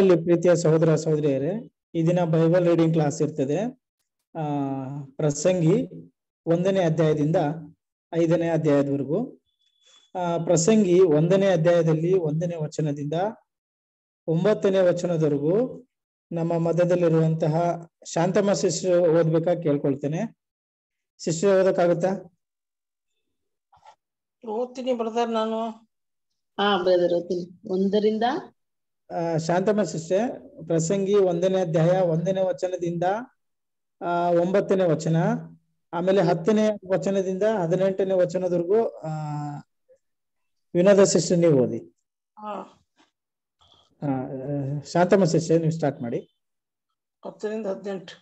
ಇಲ್ಲಿ ಪ್ರೀತಿಯ ಸಹೋದರ ಸಹೋದರಿಯರೇ ಈ ದಿನ ಬೈಬಲ್ ರೀಡಿಂಗ್ ಕ್ಲಾಸ್ ಇರ್ತದೆ ಆ ಪ್ರಸಂಗಿ ಒಂದನೇ ಅಧ್ಯಾಯದಿಂದ ಐದನೇ ಅಧ್ಯಾಯದವರೆಗೂ ಆ ಪ್ರಸಂಗಿ ಒಂದನೇ ಅಧ್ಯಾಯದಲ್ಲಿ ಒಂದನೇ ವಚನದಿಂದ ಒಂಬತ್ತನೇ ವಚನದವರೆಗೂ ನಮ್ಮ ಮಧ್ಯದಲ್ಲಿರುವಂತಹ ಶಾಂತಮ್ಮ ಶಿಷ್ಯ ಓದ್ಬೇಕಾ ಕೇಳ್ಕೊಳ್ತೇನೆ ಶಿಷ್ಯ ಓದಕ್ಕಾಗುತ್ತಾ ಓದ್ತೀನಿ ಬ್ರದರ್ ನಾನು ಹಾ ಬ್ರದರ್ ಓದ್ತೀನಿ ಒಂದರಿಂದ ಆ, ಶಾಂತಮ್ಮ ಶಿಷ್ಯ ಪ್ರಸಂಗಿ ಒಂದನೇ ಅಧ್ಯಾಯ ಒಂದನೇ ವಚನದಿಂದ ಆ ಒಂಬತ್ತನೇ ವಚನ ಆಮೇಲೆ ಹತ್ತನೇ ವಚನದಿಂದ ಹದಿನೆಂಟನೇ ವಚನದವರೆಗೂ ಆ ವಿನೋದ ಶಿಷ್ಯ ನೀವು ಓದಿ ಹಾ ಆ, ಶಾಂತಮ್ಮ ಶಿಷ್ಯ ನೀವು ಸ್ಟಾರ್ಟ್ ಮಾಡಿ ಹತ್ತರಿಂದ ಹದಿನೆಂಟು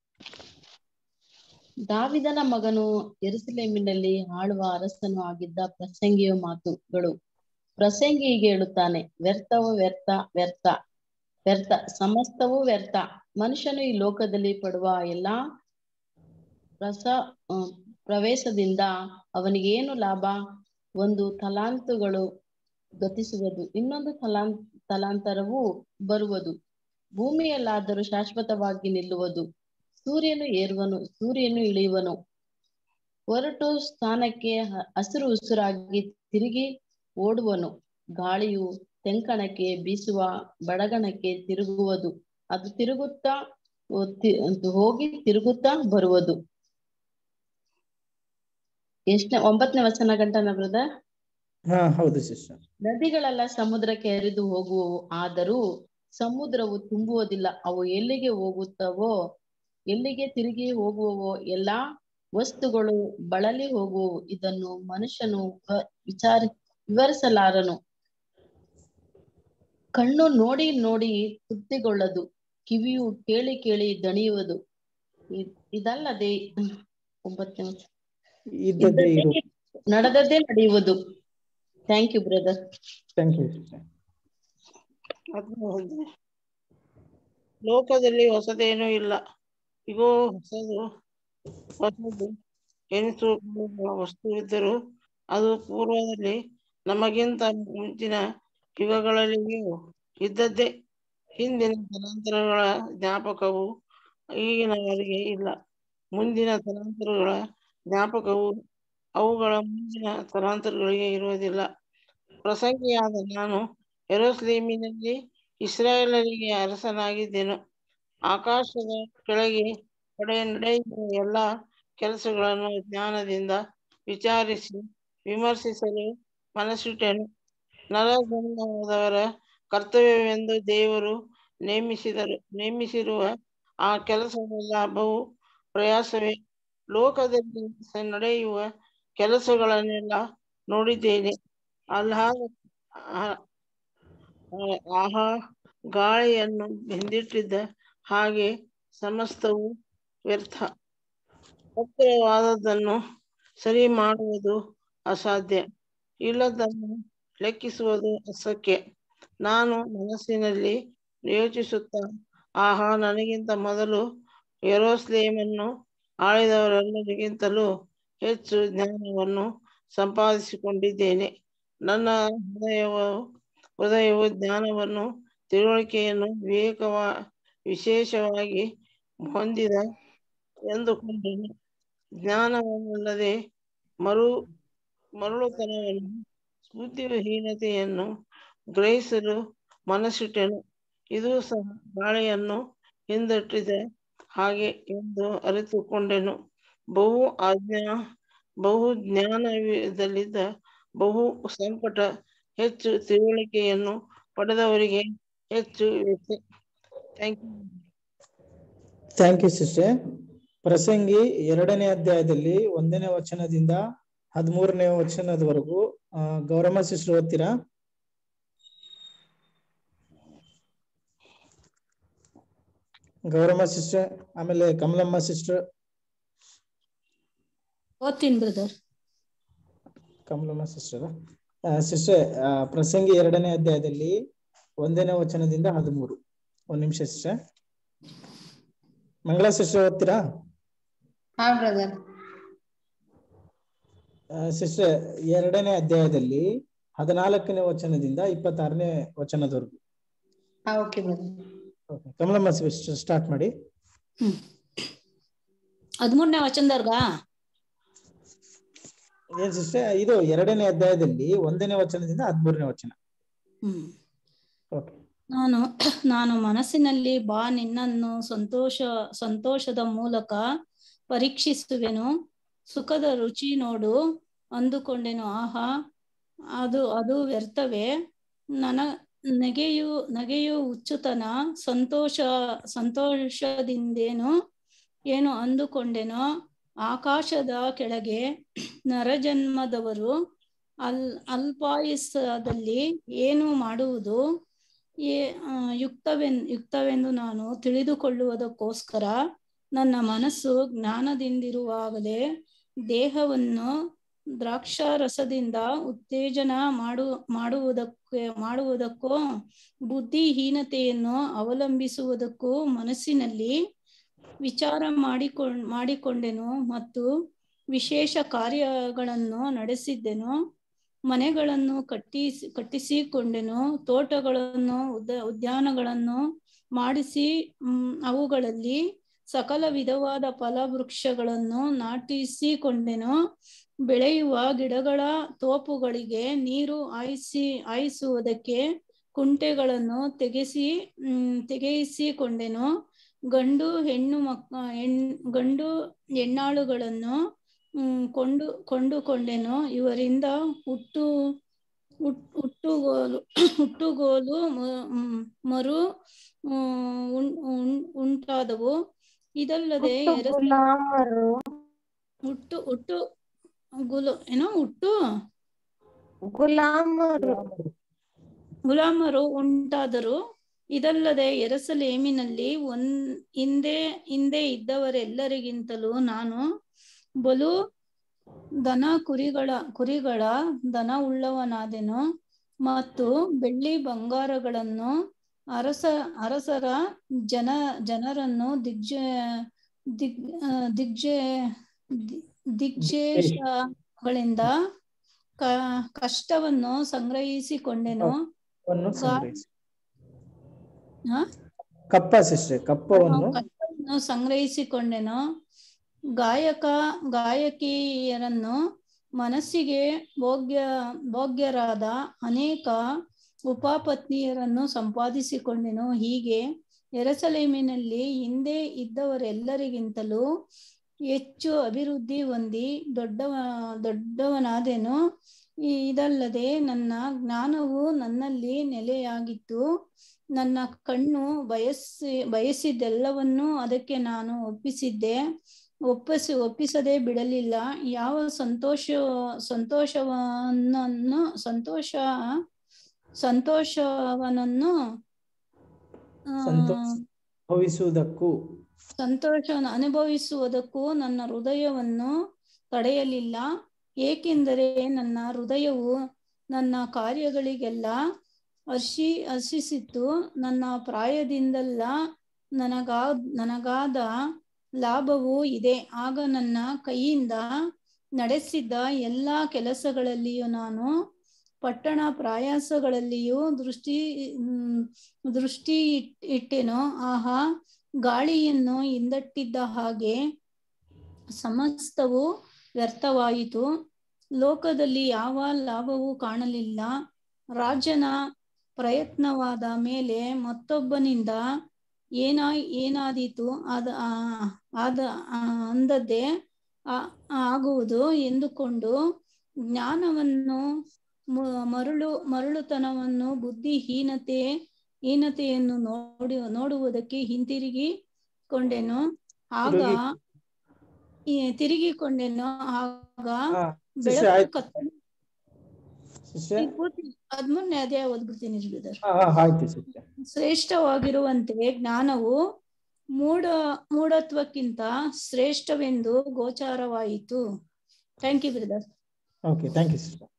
ದಾವಿದನ ಮಗನು ಯೆರೂಸಲೇಮಿನಲ್ಲಿ ಆಳುವ ಅರಸನು ಆಗಿದ್ದ ಪ್ರಸಂಗಿಯ ಮಾತುಗಳು ಪ್ರಸಂಗಿ ಹೀಗೆ ಹೇಳುತ್ತಾನೆ ವ್ಯರ್ಥವು ವ್ಯರ್ಥ ವ್ಯರ್ಥ ವ್ಯರ್ಥ ಸಮಸ್ತವೂ ವ್ಯರ್ಥ ಮನುಷ್ಯನು ಈ ಲೋಕದಲ್ಲಿ ಪಡುವ ಎಲ್ಲಾ ರಸ ಆ, ಪ್ರವೇಶದಿಂದ ಅವನಿಗೇನು ಲಾಭ ಒಂದು ತಲಾಂತುಗಳು ಗತಿಸುವುದು ಇನ್ನೊಂದು ತಲಾಂ ತಲಾಂತರವು ಬರುವುದು ಭೂಮಿಯಲ್ಲಾದರೂ ಶಾಶ್ವತವಾಗಿ ನಿಲ್ಲುವುದು ಸೂರ್ಯನು ಏರುವನು ಸೂರ್ಯನು ಇಳಿಯುವನು ಹೊರಟು ಸ್ಥಾನಕ್ಕೆ ಹ- ಹಸಿರು ಉಸಿರಾಗಿ ತಿರುಗಿ ಓಡುವನು ಗಾಳಿಯು ತೆಂಕಣಕ್ಕೆ ಬೀಸುವ ಬಡಗಣಕ್ಕೆ ತಿರುಗುವುದು ಅದು ತಿರುಗುತ್ತಾ ಹೋ- ತಿ- ಹೋಗಿ ತಿರುಗುತ್ತಾ ಬರುವುದು ಎಷ್ಟನೇ ಒಂಬತ್ತನೇ ವಚನ ಗಂಟನ ಬ್ರದರ್ ಹಾ ಹೌದು ಶಿಷ್ಯ ನದಿಗಳೆಲ್ಲ ಸಮುದ್ರಕ್ಕೆ ಹರಿದು ಹೋಗುವವು ಆದರೂ ಸಮುದ್ರವು ತುಂಬುವುದಿಲ್ಲ ಅವು ಎಲ್ಲಿಗೆ ಹೋಗುತ್ತವೋ ಎಲ್ಲಿಗೆ ತಿರುಗಿ ಹೋಗುವವೋ ಎಲ್ಲಾ ವಸ್ತುಗಳು ಬಳಲಿ ಹೋಗುವವು ಇದನ್ನು ಮನುಷ್ಯನು ವ- ವಿಚಾರಿ ವಿವರಿಸಲಾರನು ಕಣ್ಣು ನೋಡಿ ನೋಡಿ ತೃಪ್ತಿಗೊಳ್ಳದು ಕಿವಿಯು ಕೇಳಿ ಕೇಳಿ ದಣಿಯುವುದು ಇ- ಇದಲ್ಲದೆ ಒಂಬತ್ತನೇ ವಚನ. ಇದ್ದದ್ದೇ ಇರು ಇದ್ದದ್ದೇ ನಡೆದದ್ದೇ ನಡೆಯುವುದು thank you brother thank you ಶಿಷ್ಯ ಹದಿಮೂರು ಹದಿನೈದು. ಲೋಕದಲ್ಲಿ ಹೊಸದೇನೂ ಇಲ್ಲ ಇಗೋ ಹೊಸದು ಹೊಸದು ಎನಿಸುವ ವಸ್ತುವಿದ್ದರೂ ಅದು ಪೂರ್ವದಲ್ಲಿ ನಮಗಿಂತ ಮುಂಚಿನ ಯುಗಗಳಲ್ಲಿಯೂ ಇದ್ದದ್ದೇ ಹಿಂದಿನ ತಲಾಂತರಗಳ ಜ್ಞಾಪಕವು ಈಗಿನವರಿಗೆ ಇಲ್ಲ ಮುಂದಿನ ತಲಾಂತರಗಳ ಜ್ಞಾಪಕವು ಅವುಗಳ ಮುಂದಿನ ತಲಾಂತರಗಳಿಗೆ ಇರುವುದಿಲ್ಲ ಪ್ರಸಂಗಿಯಾದ ನಾನು ಯೆರೂಸಲೇಮಿನಲ್ಲಿ ಇಸ್ರಾಯೇಲರಿಗೆ ಅರಸನಾಗಿದ್ದೆನು ಆಕಾಶದ ಕೆಳಗೆ ಪಡೆ ನಡೆಯುವ ಎಲ್ಲ ಕೆಲಸಗಳನ್ನು ಜ್ಞಾನದಿಂದ ವಿಚಾರಿಸಿ ವಿಮರ್ಶಿಸಲು ಮನಸ್ಸಿಟ್ಟೆನು ನರಜನ್ಮದವರ ಕರ್ತವ್ಯವೆಂದು ದೇವರು ನೇಮಿಸಿದರು ನೇಮಿಸಿರುವ ಆ ಕೆಲಸವೆಲ್ಲ ಬಹು ಪ್ರಯಾಸವೇ ಲೋಕದಲ್ಲಿ ಸ- ನಡೆಯುವ ಕೆಲಸಗಳನ್ನೆಲ್ಲ ನೋಡಿದ್ದೇನೆ ಅಲ್ಲಾಗ ಆ- ಆ- ಆಹಾ ಗಾಳಿಯನ್ನು ಬೆಂದಿಟ್ಟಿದ್ದ ಹಾಗೆ ಸಮಸ್ತವು ವ್ಯರ್ಥ ಹತ್ತಿರವಾದದ್ದನ್ನು ಸರಿ ಮಾಡುವುದು ಅಸಾಧ್ಯ ಇಲ್ಲದನ್ನು ಲೆಕ್ಕಿಸುವುದು ಅಸಖ್ಯ ನಾನು ಮನಸ್ಸಿನಲ್ಲಿ ಯೋಚಿಸುತ್ತಾ ಆಹಾ ನನಗಿಂತ ಮೊದಲು ಯೆರೂಸಲೇಮನ್ನು ಆಳಿದವರೆಲ್ಲರಿಗಿಂತಲೂ ಹೆಚ್ಚು ಜ್ಞಾನವನ್ನು ಸಂಪಾದಿಸಿಕೊಂಡಿದ್ದೇನೆ ನನ್ನ ಹೃದಯವು ಹೃದಯವು ಜ್ಞಾನವನ್ನು ತಿಳುವಳಿಕೆಯನ್ನು ವಿವೇಕವ ವಿಶೇಷವಾಗಿ ಹೊಂದಿದ ಎಂದುಕೊಂಡೆನು ಜ್ಞಾನವನ್ನಲ್ಲದೆ ಮರು ಮರಳುತನವನ್ನು ಬುದ್ಧಿಹೀನತೆಯನ್ನು ಗ್ರಹಿಸಲು ಮನಸ್ಸಿಟ್ಟೆನು ಇದು ಸಹ ಗಾಳಿಯನ್ನು ಹಿಂದಟ್ಟಿದ ಹಾಗೆ ಎಂದು ಅರಿತುಕೊಂಡೆನು ಬಹು ಆಜ್ಞಾ ಬಹು ಜ್ಞಾನದಲ್ಲಿದ್ದ ಬಹು ಸಂಕಟ ಹೆಚ್ಚು ತಿಳುವಳಿಕೆಯನ್ನು ಪಡೆದವರಿಗೆ ಹೆಚ್ಚು thank you thank you sister ಪ್ರಸಂಗಿ ಎರಡನೇ ಅಧ್ಯಾಯದಲ್ಲಿ ಒಂದನೇ ವಚನದಿಂದ ಹದಿಮೂರನೇ ವಚನದವರೆಗೂ ಆ, ಗೌರಮ್ಮ ಸಿಸ್ಟರ್ ಓದ್ತೀರಾ ಗೌರಮ್ಮ ಸಿಸ್ಟರ್ ಆಮೇಲೆ ಕಮಲಮ್ಮ ಸಿಸ್ಟರ್ ಓದ್ತೀನಿ ಬ್ರದರ್ ಕಮಲಮ್ಮ ಸಿಸ್ಟರ್ ಸಿಸ್ಟರ್ ಪ್ರಸಂಗಿ ಎರಡನೇ ಅಧ್ಯಾಯದಲ್ಲಿ ಒಂದನೇ ವಚನದಿಂದ ಹದಿಮೂರು ಒಂದ್ ನಿಮಿಷ ಸಿಸ್ಟರ್ ಮಂಗಳಾ ಸಿಸ್ಟರ್ ಓದ್ತೀರಾ ಹಾ ಬ್ರದರ್ ಸಿಸ್ಟರ್ ಎರಡನೇ ಅಧ್ಯಾಯದಲ್ಲಿ ಹದಿನಾಲ್ಕನೇ ವಚನದಿಂದ ಇಪ್ಪತ್ತಾರನೇ ವಚನದವರೆಗೂ ಹಾ okay brother okay Kamalamma start ಮಾಡಿ ಹ್ಮ್ ಹದಿಮೂರನೇ ವಚನದವ್ರಗ ಏನ್ ಸಿಸ್ಟರ್ ಇದು ಎರಡನೇ ಅಧ್ಯಾಯದಲ್ಲಿ ಒಂದನೇ ವಚನದಿಂದ ಹದಿಮೂರನೇ ವಚನ ಹ್ಮ್ ಓಕೆ ನಾನು ನಾನು ಮನಸ್ಸಿನಲ್ಲಿ ಬಾ ನಿನ್ನನ್ನು ಸಂತೋಷ ಸಂತೋಷದ ಮೂಲಕ ಪರೀಕ್ಷಿಸುವೆನು ಸುಖದ ರುಚಿ ನೋಡು ಅಂದುಕೊಂಡೆನು ಆಹಾ ಅದು ಅದು ವ್ಯರ್ಥವೇ ನನ ನಗೆಯು ನಗೆಯು ಹುಚ್ಚುತನ ಸಂತೋಷ ಸಂತೋಷದಿಂದೇನು ಏನು ಅಂದುಕೊಂಡೆನೋ ಆಕಾಶದ ಕೆಳಗೆ ನರಜನ್ಮದವರು ಅಲ್ ಅಲ್ಪಾಯುಸದಲ್ಲಿ ಏನು ಮಾಡುವುದು ಏ ಆ, ಯುಕ್ತವೆನ್ ಯುಕ್ತವೆಂದು ನಾನು ತಿಳಿದುಕೊಳ್ಳುವುದಕ್ಕೋಸ್ಕರ ನನ್ನ ಮನಸ್ಸು ಜ್ಞಾನದಿಂದಿರುವಾಗಲೇ ದೇಹವನ್ನು ದ್ರಾಕ್ಷಾರಸದಿಂದ ಉತ್ತೇಜನ ಮಾಡು ಮಾಡುವುದಕ್ಕೆ ಮಾಡುವುದಕ್ಕೂ ಬುದ್ಧಿಹೀನತೆಯನ್ನು ಅವಲಂಬಿಸುವುದಕ್ಕೂ ಮನಸ್ಸಿನಲ್ಲಿ ವಿಚಾರ ಮಾಡಿಕೊಂಡ್ ಮಾಡಿಕೊಂಡೆನು ಮತ್ತು ವಿಶೇಷ ಕಾರ್ಯಗಳನ್ನು ನಡೆಸಿದ್ದೆನು ಮನೆಗಳನ್ನು ಕಟ್ಟಿಸಿ ಕಟ್ಟಿಸಿಕೊಂಡೆನು ತೋಟಗಳನ್ನು ಉದ್ದ ಉದ್ಯಾನಗಳನ್ನು ಮಾಡಿಸಿ ಮ್, ಅವುಗಳಲ್ಲಿ ಸಕಲ ವಿಧವಾದ ಫಲವೃಕ್ಷಗಳನ್ನು ನಾಟಿಸಿಕೊಂಡೆನು ಬೆಳೆಯುವ ಗಿಡಗಳ ತೋಪುಗಳಿಗೆ ನೀರು ಹಾಯಿಸಿ ಹಾಯಿಸುವುದಕ್ಕೆ ಕುಂಟೆಗಳನ್ನು ತೆಗೆಸಿ ಮ್, ತೆಗೆಯಿಸಿಕೊಂಡೆನು ಗಂಡು ಹೆಣ್ಣು ಮಕ್ಕ ಹೆಣ್ ಗಂಡು ಹೆಣ್ಣಾಳುಗಳನ್ನು ಹ್ಮ್, ಕೊಂಡು ಕೊಂಡುಕೊಂಡೆನು ಇವರಿಂದ ಹುಟ್ಟು ಹುಟ್- ಹುಟ್ಟುಗೋಲು ಹುಟ್ಟುಗೋಲು ಮ- ಮ್, ಮರು ಹ್ಮ್, ಉಂ- ಉಂ- ಉಂಟಾದವು ಇದಲ್ಲದೆ ಎರಸ ಹುಟ್ಟು ಹುಟ್ಟು ಗುಲು ಏನೋ ಹುಟ್ಟು ಗುಲಾಮರು ಗುಲಾಮರು ಉಂಟಾದರು ಇದಲ್ಲದೆ ಎರಸಲೇಮಿನಲ್ಲಿ ಒಂದ್ ಹಿಂದೆ ಹಿಂದೆ ಇದ್ದವರೆಲ್ಲರಿಗಿಂತಲೂ ನಾನು ಬಲು ದನ ಕುರಿಗಳ ಕುರಿಗಳ ದನ ಉಳ್ಳವನಾದೆನು ಮತ್ತು ಬೆಳ್ಳಿ ಬಂಗಾರಗಳನ್ನು ಅರಸ ಅರಸರ ಜನ ಜನರನ್ನು ದಿಗ್ಜ ದಿಗ್ ಆ, ದಿಗ್ಜೆ ದಿ- ದಿಗ್ಜೇಷಗಳಿಂದ ಕ ಕಷ್ಟವನ್ನು ಸಂಗ್ರಹಿಸಿಕೊಂಡೆನು ವನ್ನು ಗಾ- ಸಂಗ್ರಹಿಸಿ ಹಾ? ಕಪ್ಪ ಸಿಸ್ಟರ್ ಕಪ್ಪವನ್ನು ಕಷ್ಟವನ್ನು ಸಂಗ್ರಹಿಸಿಕೊಂಡೆನು ಗಾಯಕ ಗಾಯಕಿಯರನ್ನು ಮನಸ್ಸಿಗೆ ಭೋಗ್ಯ ಭೋಗ್ಯರಾದ ಅನೇಕ ಉಪಪತ್ನಿಯರನ್ನು ಸಂಪಾದಿಸಿಕೊಂಡೆನು ಹೀಗೆ ಎರಸಲೇಮಿನಲ್ಲಿ ಹಿಂದೆ ಇದ್ದವರೆಲ್ಲರಿಗಿಂತಲೂ ಹೆಚ್ಚು ಅಭಿವೃದ್ಧಿ ಹೊಂದಿ ದೊಡ್ಡವ ದೊಡ್ಡವನಾದೆನು ಈ- ಇದಲ್ಲದೆ ನನ್ನ ಜ್ಞಾನವು ನನ್ನಲ್ಲಿ ನೆಲೆಯಾಗಿತ್ತು ನನ್ನ ಕಣ್ಣು ಬಯಸಿ ಬಯಸಿದ್ದೆಲ್ಲವನ್ನೂ ಅದಕ್ಕೆ ನಾನು ಒಪ್ಪಿಸಿದ್ದೆ ಒಪ್ಪಿಸಿ ಒಪ್ಪಿಸದೆ ಬಿಡಲಿಲ್ಲ ಯಾವ ಸಂತೋಷ ಸಂತೋಷವನ್ನನ್ನು ಸಂತೋಷ ಸಂತೋಷವನನ್ನು ಆ, ಸಂತೋಷ ಭವಿಸುವುದಕ್ಕೂ ಸಂತೋಷವನ್ನು ಅನುಭವಿಸುವುದಕ್ಕೂ ನನ್ನ ಹೃದಯವನ್ನು ತಡೆಯಲಿಲ್ಲ ಏಕೆಂದರೆ ನನ್ನ ಹೃದಯವು ನನ್ನ ಕಾರ್ಯಗಳಿಗೆಲ್ಲ ಹರ್ಷಿ ಹರ್ಷಿಸಿತ್ತು ನನ್ನ ಪ್ರಾಯದಿಂದಲ್ಲ ನನಗಾ ನನಗಾದ ಲಾಭವೂ ಇದೆ ಆಗ ನನ್ನ ಕೈಯಿಂದ ನಡೆಸಿದ್ದ ಎಲ್ಲ ಕೆಲಸಗಳಲ್ಲಿಯೂ ನಾನು ಪಟ್ಟಣ ಪ್ರಯಾಸಗಳಲ್ಲಿಯೂ ದೃಷ್ಟಿ ಹ್ಮ್, ದೃಷ್ಟಿ ಇಟ್- ಇಟ್ಟೆನು ಆಹಾ ಗಾಳಿಯನ್ನು ಹಿಂದಟ್ಟಿದ್ದ ಹಾಗೆ ಸಮಸ್ತವು ವ್ಯರ್ಥವಾಯಿತು ಲೋಕದಲ್ಲಿ ಯಾವ ಲಾಭವೂ ಕಾಣಲಿಲ್ಲ ರಾಜನ ಪ್ರಯತ್ನವಾದ ಮೇಲೆ ಮತ್ತೊಬ್ಬನಿಂದ ಏನಾಯ್ ಏನಾದೀತು ಅದ ಆ- ಆದ ಆ, ಅಂದದ್ದೇ ಆ- ಆಗುವುದು ಎಂದುಕೊಂಡು ಜ್ಞಾನವನ್ನು ಮ- ಮರುಳು ಮರುಳುತನವನ್ನು ಬುದ್ಧಿಹೀನತೆ ಹೀನತೆಯನ್ನು ನೋಡಿ ನೋಡುವುದಕ್ಕೆ ಹಿಂತಿರುಗಿ ಕೊಂಡೆನು ಆಗ ತಿರುಗಿ- ಈ ತಿರುಗಿಕೊಂಡೆನು ಆಗ ಹಾ, ಬೆಳಕು ಶಿಷ್ಯ ಆಯ್ತು ಕತ್ತಲು ಶಿಷ್ಯ ಈ ಪೂರ್ತಿ ಹದ್ಮೂರನೇ ಅಧ್ಯಾಯ ಓದ್ಬಿಡ್ತೀನಿ ಬ್ರದರ್ ಹಾ ಹಾ, ಆಯ್ತು ಶಿಷ್ಯ ಶ್ರೇಷ್ಠವಾಗಿರುವಂತೆ ಜ್ಞಾನವು ಮೂಢ ಮೂಢತ್ವಕ್ಕಿಂತ ಶ್ರೇಷ್ಠವೆಂದು ಗೋಚಾರವಾಯಿತು thank you brother okay thank you sister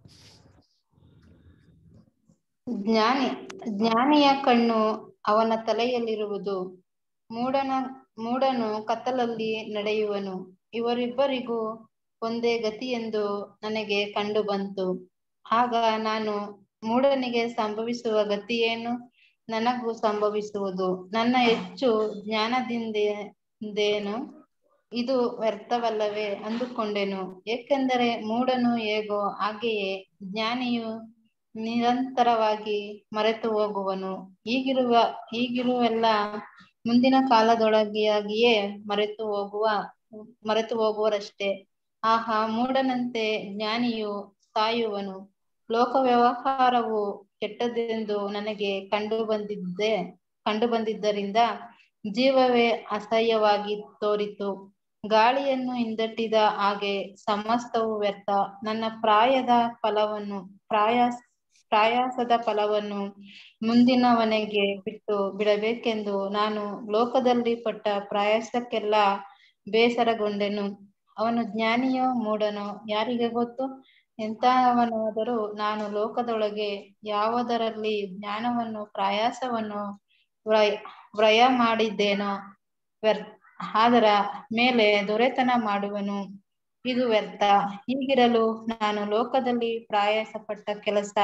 ಜ್ಞಾನಿ ಜ್ಞಾನಿಯ ಕಣ್ಣು ಅವನ ತಲೆಯಲ್ಲಿರುವುದು ಮೂಢನ ಮೂಢನು ಕತ್ತಲಲ್ಲಿ ನಡೆಯುವನು ಇವರಿಬ್ಬರಿಗೂ ಒಂದೇ ಗತಿಯೆಂದು ನನಗೆ ಕಂಡು ಬಂತು ಆಗ ನಾನು ಮೂಢನಿಗೆ ಸಂಭವಿಸುವ ಗತಿಯೇನು ನನಗೂ ಸಂಭವಿಸುವುದು ನನ್ನ ಹೆಚ್ಚು ಜ್ಞಾನದಿಂದೇನು ಇದು ವ್ಯರ್ಥವಲ್ಲವೇ ಅಂದುಕೊಂಡೆನು ಏಕೆಂದರೆ ಮೂಢನು ಹೇಗೋ ಹಾಗೆಯೇ ಜ್ಞಾನಿಯು ನಿರಂತರವಾಗಿ ಮರೆತು ಹೋಗುವನು ಈಗಿರುವ ಈಗಿರುವೆಲ್ಲ ಮುಂದಿನ ಕಾಲದೊಳಗೆಯಾಗಿಯೇ ಮರೆತು ಹೋಗುವ ಮರೆತು ಹೋಗುವರಷ್ಟೇ ಆಹಾ ಮೂಢನಂತೆ ಜ್ಞಾನಿಯು ಸಾಯುವನು ಲೋಕ ವ್ಯವಹಾರವು ಕೆಟ್ಟದೆಂದು ನನಗೆ ಕಂಡು ಬಂದಿದ್ದೆ ಕಂಡು ಬಂದಿದ್ದರಿಂದ ಜೀವವೇ ಅಸಹ್ಯವಾಗಿ ತೋರಿತು ಗಾಳಿಯನ್ನು ಹಿಂದಟ್ಟಿದ ಹಾಗೆ ಸಮಸ್ತವು ವ್ಯರ್ಥ ನನ್ನ ಪ್ರಾಯದ ಫಲವನ್ನು ಪ್ರಾಯಾಸ ಪ್ರಯಾಸದ ಫಲವನ್ನು ಮುಂದಿನವನಿಗೆ ಬಿಟ್ಟು ಬಿಡಬೇಕೆಂದು ನಾನು ಲೋಕದಲ್ಲಿ ಪಟ್ಟ ಪ್ರಯಾಸಕ್ಕೆಲ್ಲ ಬೇಸರಗೊಂಡೆನು ಅವನು ಜ್ಞಾನಿಯೋ ಮೂಢನೋ ಯಾರಿಗೆ ಗೊತ್ತು ಎಂತಹವನಾದರೂ ನಾನು ಲೋಕದೊಳಗೆ ಯಾವುದರಲ್ಲಿ ಜ್ಞಾನವನ್ನು ಪ್ರಯಾಸವನ್ನು ವ್ರಯ ವ್ರಯ ಮಾಡಿದ್ದೇನೋ ವ್ಯರ್ ಅದರ ಮೇಲೆ ದೊರೆತನ ಮಾಡುವನು ಇದು ವ್ಯರ್ಥ ಹೀಗಿರಲು ನಾನು ಲೋಕದಲ್ಲಿ ಪ್ರಯಾಸ ಪಟ್ಟ ಕೆಲಸ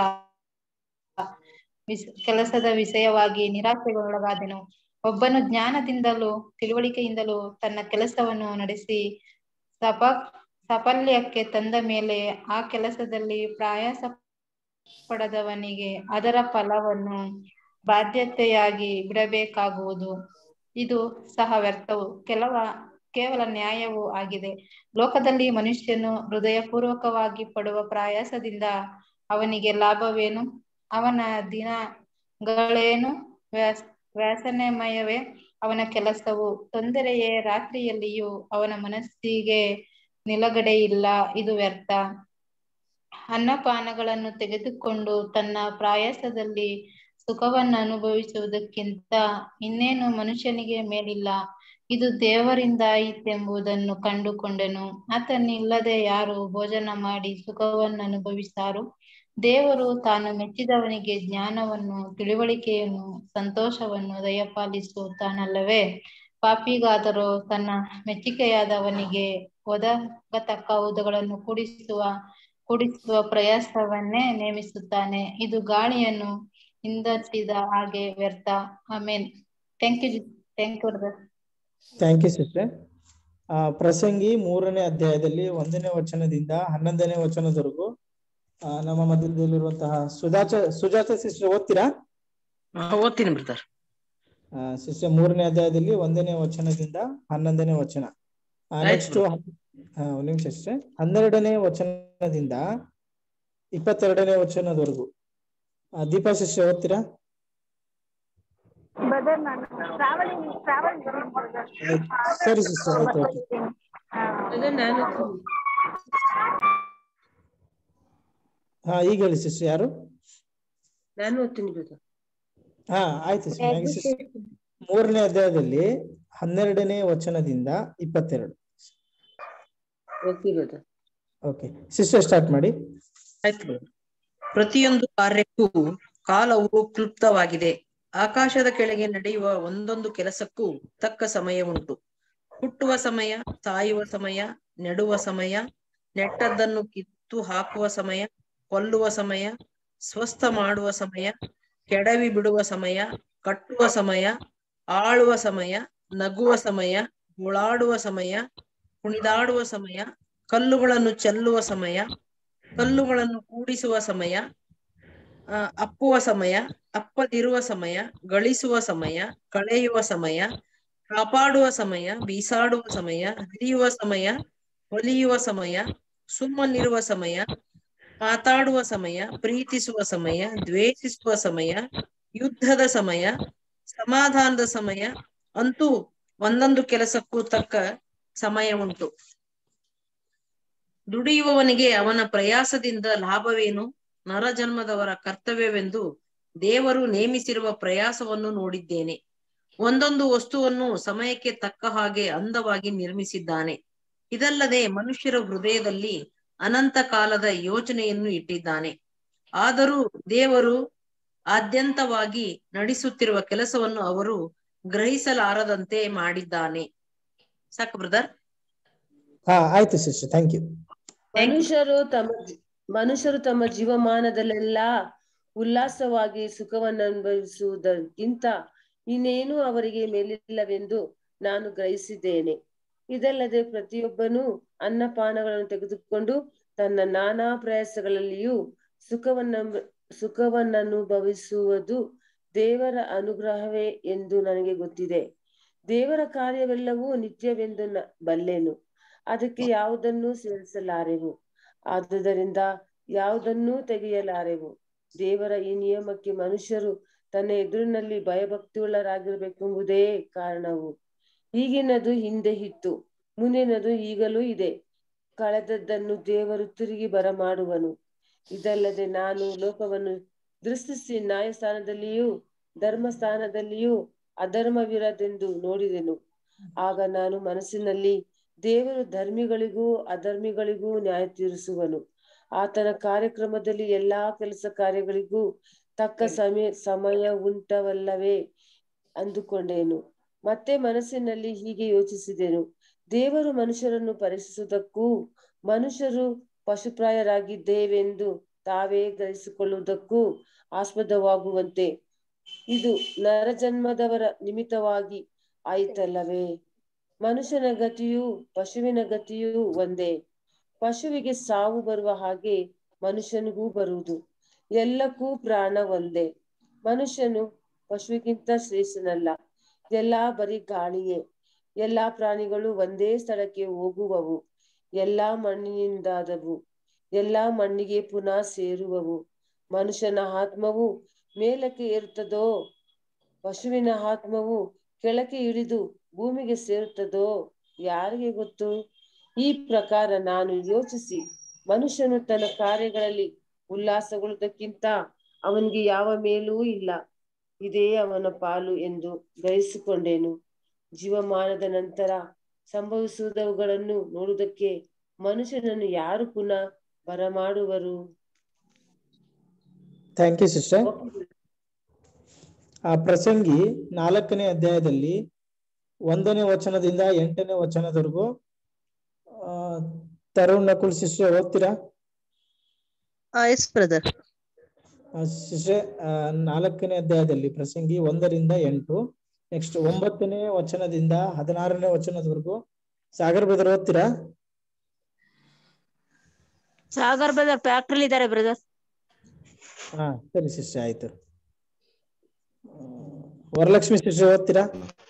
ವಿಸ್- ಕೆಲಸದ ವಿಷಯವಾಗಿ ನಿರಾಶೆಗೊಳಗಾದೆನು ಒಬ್ಬನು ಜ್ಞಾನದಿಂದಲೂ ತಿಳುವಳಿಕೆಯಿಂದಲೂ ತನ್ನ ಕೆಲಸವನ್ನು ನಡೆಸಿ ಸಪ ಸಾಫಲ್ಯಕ್ಕೆ ತಂದ ಮೇಲೆ ಆ ಕೆಲಸದಲ್ಲಿ ಪ್ರಯಾಸ ಪಡದವನಿಗೆ ಅದರ ಫಲವನ್ನು ಬಾಧ್ಯತೆಯಾಗಿ ಬಿಡಬೇಕಾಗುವುದು ಇದು ಸಹ ವ್ಯರ್ಥವು ಕೆಲವ ಕೇವಲ ನ್ಯಾಯವೂ ಆಗಿದೆ ಲೋಕದಲ್ಲಿ ಮನುಷ್ಯನು ಹೃದಯಪೂರ್ವಕವಾಗಿ ಪಡುವ ಪ್ರಯಾಸದಿಂದ ಅವನಿಗೆ ಲಾಭವೇನು ಅವನ ದಿನಗಳೇನು ವ್ಯಾಸ್ ವ್ಯಾಸನೆಮಯವೇ ಅವನ ಕೆಲಸವು ತೊಂದರೆಯೇ ರಾತ್ರಿಯಲ್ಲಿಯೂ ಅವನ ಮನಸ್ಸಿಗೆ ನಿಲಗಡೆ ಇಲ್ಲ ಇದು ವ್ಯರ್ಥ ಅನ್ನಪಾನಗಳನ್ನು ತೆಗೆದುಕೊಂಡು ತನ್ನ ಪ್ರಯಾಸದಲ್ಲಿ ಸುಖವನ್ನು ಅನುಭವಿಸುವುದಕ್ಕಿಂತ ಇನ್ನೇನು ಮನುಷ್ಯನಿಗೆ ಮೇಲಿಲ್ಲ ಇದು ದೇವರಿಂದ ಇತ್ತೆಂಬುದನ್ನು ಕಂಡುಕೊಂಡೆನು ಆತನಿಲ್ಲದೆ ಯಾರು ಭೋಜನ ಮಾಡಿ ಸುಖವನ್ನು ಅನುಭವಿಸಾರು ದೇವರು ತಾನು ಮೆಚ್ಚಿದವನಿಗೆ ಜ್ಞಾನವನ್ನು ತಿಳುವಳಿಕೆಯನ್ನು ಸಂತೋಷವನ್ನು ದಯಪಾಲಿಸುತ್ತಾನಲ್ಲವೇ ಪಾಪಿಗಾದರೂ ತನ್ನ ಮೆಚ್ಚಿಕೆಯಾದವನಿಗೆ ಒದಗತಕ್ಕವುಗಳನ್ನು ಕೂಡಿಸುವ ಕೂಡಿಸುವ ಪ್ರಯಾಸವನ್ನೇ ನೇಮಿಸುತ್ತಾನೆ ಇದು ಗಾಳಿಯನ್ನು ಹಿಂದಟ್ಟಿದ ಹಾಗೆ ವ್ಯರ್ಥ amen thank you thank you thank you sister ಆ ಪ್ರಸಂಗಿ ಮೂರನೇ ಅಧ್ಯಾಯದಲ್ಲಿ ಒಂದನೇ ವಚನದಿಂದ ಹನ್ನೊಂದನೇ ವಚನದವರೆಗೂ ಆ, ನಮ್ಮ ಮಧ್ಯದಲ್ಲಿರುವಂತಹ ಸುಜಾತ ಸುಜಾತ ಸಿಸ್ಟರ್ ಓದ್ತೀರಾ ಓದ್ತೀನಿ ಬ್ರದರ್ ಸಿಸ್ಟರ್ ಮೂರನೇ ಅಧ್ಯಾಯದಲ್ಲಿ ಒಂದನೇ ವಚನದಿಂದ ಹನ್ನೊಂದನೇ ವಚನ ಆಯ್ತು ನೆಕ್ಸ್ಟ್ ಒಂದ್ ನಿಮಿಷ ಅಷ್ಟೇ ಹನ್ನೆರಡನೇ ವಚನದಿಂದ ಇಪ್ಪತ್ತೆರಡನೇ ವಚನದವರೆಗೂ ಆ, ದೀಪಾ ಸಿಸ್ಟರ್ ಓದ್ತೀರಾ ಬ್ರದರ್ ನಾನು ಟ್ರಾವೆಲಿಂಗ್ ಟ್ರಾವೆಲ್ ಆಯ್ತು. ಸರಿ ಸಿಸ್ಟರ್ ಆಯ್ತು ಓಕೆ ನಾನು ಹಾ ಈಗ ಹೇಳಿ ಸಿಸ್ಟರ್ ಯಾರು ನಾನು ಓದ್ತೀನಿ ಬ್ರದರ್ ಹಾ ಆಯ್ತು sister. ನನಗೆ sister ಮೂರನೇ ಅಧ್ಯಾಯದಲ್ಲಿ ಹನ್ನೆರಡನೇ ವಚನದಿಂದ ಇಪ್ಪತ್ತೆರಡು okay brother okay sister start ಮಾಡಿ ಆಯ್ತು brother. ಪ್ರತಿಯೊಂದು ಕಾರ್ಯಕ್ಕೂ ಕಾಲವು ಕ್ಲುಪ್ತವಾಗಿದೆ ಆಕಾಶದ ಕೆಳಗೆ ನಡೆಯುವ ಒಂದೊಂದು ಕೆಲಸಕ್ಕೂ ತಕ್ಕ ಸಮಯ ಉಂಟು ಹುಟ್ಟುವ ಸಮಯ ಸಾಯುವ ಸಮಯ ನೆಡುವ ಸಮಯ ನೆಟ್ಟದ್ದನ್ನು ಕಿತ್ತು ಹಾಕುವ ಸಮಯ ಕೊಲ್ಲುವ ಸಮಯ ಸ್ವಸ್ಥ ಮಾಡುವ ಸಮಯ ಕೆಡವಿ ಬಿಡುವ ಸಮಯ ಕಟ್ಟುವ ಸಮಯ ಆಳುವ ಸಮಯ ನಗುವ ಸಮಯ ಮುಳಾಡುವ ಸಮಯ ಕುಣಿದಾಡುವ ಸಮಯ ಕಲ್ಲುಗಳನ್ನು ಚೆಲ್ಲುವ ಸಮಯ ಕಲ್ಲುಗಳನ್ನು ಕೂಡಿಸುವ ಸಮಯ ಆ, ಅಪ್ಪುವ ಸಮಯ ಅಪ್ಪದಿರುವ ಸಮಯ ಗಳಿಸುವ ಸಮಯ ಕಳೆಯುವ ಸಮಯ ಕಾಪಾಡುವ ಸಮಯ ಬೀಸಾಡುವ ಸಮಯ ಹಿಡಿಯುವ ಸಮಯ ಹೊಲಿಯುವ ಸಮಯ ಸುಮ್ಮನಿರುವ ಸಮಯ ಮಾತಾಡುವ ಸಮಯ ಪ್ರೀತಿಸುವ ಸಮಯ ದ್ವೇಷಿಸುವ ಸಮಯ ಯುದ್ಧದ ಸಮಯ ಸಮಾಧಾನದ ಸಮಯ ಅಂತೂ ಒಂದೊಂದು ಕೆಲಸಕ್ಕೂ ತಕ್ಕ ಸಮಯ ಉಂಟು ದುಡಿಯುವವನಿಗೆ ಅವನ ಪ್ರಯಾಸದಿಂದ ಲಾಭವೇನು ನರಜನ್ಮದವರ ಕರ್ತವ್ಯವೆಂದು ದೇವರು ನೇಮಿಸಿರುವ ಪ್ರಯಾಸವನ್ನು ನೋಡಿದ್ದೇನೆ ಒಂದೊಂದು ವಸ್ತುವನ್ನು ಸಮಯಕ್ಕೆ ತಕ್ಕ ಹಾಗೆ ಅಂದವಾಗಿ ನಿರ್ಮಿಸಿದ್ದಾನೆ ಇದಲ್ಲದೆ ಮನುಷ್ಯರ ಹೃದಯದಲ್ಲಿ ಅನಂತ ಕಾಲದ ಯೋಚನೆಯನ್ನು ಇಟ್ಟಿದ್ದಾನೆ ಆದರೂ ದೇವರು ಆದ್ಯಂತವಾಗಿ ನಡೆಸುತ್ತಿರುವ ಕೆಲಸವನ್ನು ಅವರು ಗ್ರಹಿಸಲಾರದಂತೆ ಮಾಡಿದ್ದಾನೆ ಸಾಕು ಬ್ರದರ್ ಹಾ ಆಯ್ತು sister thank you Thank you. ಮನುಷ್ಯರು ತಮ್ಮ ಜಿ- ಮನುಷ್ಯರು ತಮ್ಮ ಜೀವಮಾನದಲ್ಲೆಲ್ಲ ಉಲ್ಲಾಸವಾಗಿ ಸುಖವನ್ನು ಅನುಭವಿಸುವುದಕ್ಕಿಂತ ಇನ್ನೇನು ಅವರಿಗೆ ಮೇಲಿಲ್ಲವೆಂದು ನಾನು ಗ್ರಹಿಸಿದ್ದೇನೆ ಇದಲ್ಲದೆ ಪ್ರತಿಯೊಬ್ಬನೂ ಅನ್ನಪಾನಗಳನ್ನು ತೆಗೆದುಕೊಂಡು ತನ್ನ ನಾನಾ ಪ್ರಯಾಸಗಳಲ್ಲಿಯೂ ಸುಖವನ್ನ ಸುಖವನ್ನನುಭವಿಸುವುದು ದೇವರ ಅನುಗ್ರಹವೇ ಎಂದು ನನಗೆ ಗೊತ್ತಿದೆ ದೇವರ ಕಾರ್ಯವೆಲ್ಲವೂ ನಿತ್ಯವೆಂದು ನ ಬಲ್ಲೆನು ಅದಕ್ಕೆ ಯಾವುದನ್ನೂ ಸೇರಿಸಲಾರೆವು ಆದುದರಿಂದ ಯಾವುದನ್ನೂ ತೆಗೆಯಲಾರೆವು ದೇವರ ಈ ನಿಯಮಕ್ಕೆ ಮನುಷ್ಯರು ತನ್ನ ಎದುರಿನಲ್ಲಿ ಭಯಭಕ್ತಿಯುಳ್ಳರಾಗಿರ್ಬೇಕೆಂಬುದೇ ಕಾರಣವು ಈಗಿನದು ಹಿಂದೆ ಇತ್ತು ಮುಂದಿನದು ಈಗಲೂ ಇದೆ ಕಳೆದದ್ದನ್ನು ದೇವರು ತಿರುಗಿ ಬರಮಾಡುವನು ಇದಲ್ಲದೆ ನಾನು ಲೋಕವನ್ನು ದೃಷ್ಟಿಸಿ ನ್ಯಾಯಸ್ಥಾನದಲ್ಲಿಯೂ ಧರ್ಮಸ್ಥಾನದಲ್ಲಿಯೂ ಅಧರ್ಮವಿರದೆಂದು ನೋಡಿದೆನು ಆಗ ನಾನು ಮನಸ್ಸಿನಲ್ಲಿ ದೇವರು ಧರ್ಮಿಗಳಿಗೂ ಅಧರ್ಮಿಗಳಿಗೂ ನ್ಯಾಯ ತೀರಿಸುವನು ಆತನ ಕಾರ್ಯಕ್ರಮದಲ್ಲಿ ಎಲ್ಲಾ ಕೆಲಸ ಕಾರ್ಯಗಳಿಗೂ ತಕ್ಕ ಸಮಯ ಸಮಯ ಉಂಟವಲ್ಲವೇ ಅಂದುಕೊಂಡೇನು ಮತ್ತೆ ಮನಸ್ಸಿನಲ್ಲಿ ಹೀಗೆ ಯೋಚಿಸಿದೆನು ದೇವರು ಮನುಷ್ಯರನ್ನು ಪರೀಕ್ಷಿಸುವುದಕ್ಕೂ ಮನುಷ್ಯರು ಪಶುಪ್ರಾಯರಾಗಿದ್ದೇವೆಂದು ತಾವೇ ಗ್ರಹಿಸಿಕೊಳ್ಳುವುದಕ್ಕೂ ಆಸ್ಪದವಾಗುವಂತೆ ಇದು ನರಜನ್ಮದವರ ನಿಮಿತ್ತವಾಗಿ ಆಯಿತಲ್ಲವೇ ಮನುಷ್ಯನ ಗತಿಯು ಪಶುವಿನ ಗತಿಯೂ ಒಂದೇ ಪಶುವಿಗೆ ಸಾವು ಬರುವ ಹಾಗೆ ಮನುಷ್ಯನಿಗೂ ಬರುವುದು ಎಲ್ಲಕ್ಕೂ ಪ್ರಾಣ ಒಂದೇ ಮನುಷ್ಯನು ಪಶುವಿಗಿಂತ ಶ್ರೇಷ್ಠನಲ್ಲ ಎಲ್ಲಾ ಬರೀ ಗಾಳಿಯೇ ಎಲ್ಲಾ ಪ್ರಾಣಿಗಳು ಒಂದೇ ಸ್ಥಳಕ್ಕೆ ಹೋಗುವವು ಎಲ್ಲಾ ಮಣ್ಣಿನಿಂದಾದವು ಎಲ್ಲಾ ಮಣ್ಣಿಗೆ ಪುನಃ ಸೇರುವವು ಮನುಷ್ಯನ ಆತ್ಮವು ಮೇಲಕ್ಕೆ ಏರುತ್ತದೋ ಪಶುವಿನ ಆತ್ಮವು ಕೆಳಕ್ಕೆ ಇಳಿದು ಭೂಮಿಗೆ ಸೇರುತ್ತದೋ ಯಾರಿಗೆ ಗೊತ್ತು ಈ ಪ್ರಕಾರ ನಾನು ಯೋಚಿಸಿ ಮನುಷ್ಯನು ತನ್ನ ಕಾರ್ಯಗಳಲ್ಲಿ ಉಲ್ಲಾಸಗೊಳ್ಳುವುದಕ್ಕಿಂತ ಅವನಿಗೆ ಯಾವ ಮೇಲೂ ಇಲ್ಲ ಇದೇ ಅವನ ಪಾಲು ಎಂದು ಗ್ರಹಿಸಿಕೊಂಡೇನು ಜೀವಮಾನದ ನಂತರ ಸಂಭವಿಸುವುದವುಗಳನ್ನು ನೋಡುವುದಕ್ಕೆ ಮನುಷ್ಯನನ್ನು ಯಾರು ಪುನಃ ಬರಮಾಡುವರು ಥ್ಯಾಂಕ್ ಯು ಸಿಸ್ಟರ್ ಆ ಪ್ರಸಂಗಿ ನಾಲ್ಕನೇ ಅಧ್ಯಾಯದಲ್ಲಿ ಒಂದನೇ ವಚನದಿಂದ ಎಂಟನೇ ವಚನದವರೆಗೂ ಆ ತರುಣ್ ನಕುಲ್ ಸಿಸ್ಟರ್ ಓದ್ತೀರಾ ಎಸ್ ಬ್ರದರ್ ಸಿಸ್ಟರ್ ನಾಲ್ಕನೇ ಅಧ್ಯಾಯದಲ್ಲಿ ಪ್ರಸಂಗಿ ಒಂದರಿಂದ ಎಂಟು ನೆಕ್ಸ್ಟ್ ಒಂಬತ್ತನೇ ವಚನದಿಂದ ಹದಿನಾರನೇ ವಚನದವರೆಗೂ ಸಾಗರ್ ಬ್ರದರ್ ಓದ್ತೀರಾ ಸಾಗರ್ ಬ್ರದರ್ ಫ್ಯಾಕ್ಟ್ರಿ ಇದ್ದಾರೆ ಬ್ರದರ್ ಹಾ ಸರಿ ಸಿಸ್ಟರ್ ಆಯ್ತು ಆ, ವರಲಕ್ಷ್ಮಿ ಸಿಸ್ಟರ್ ಓದ್ತೀರಾ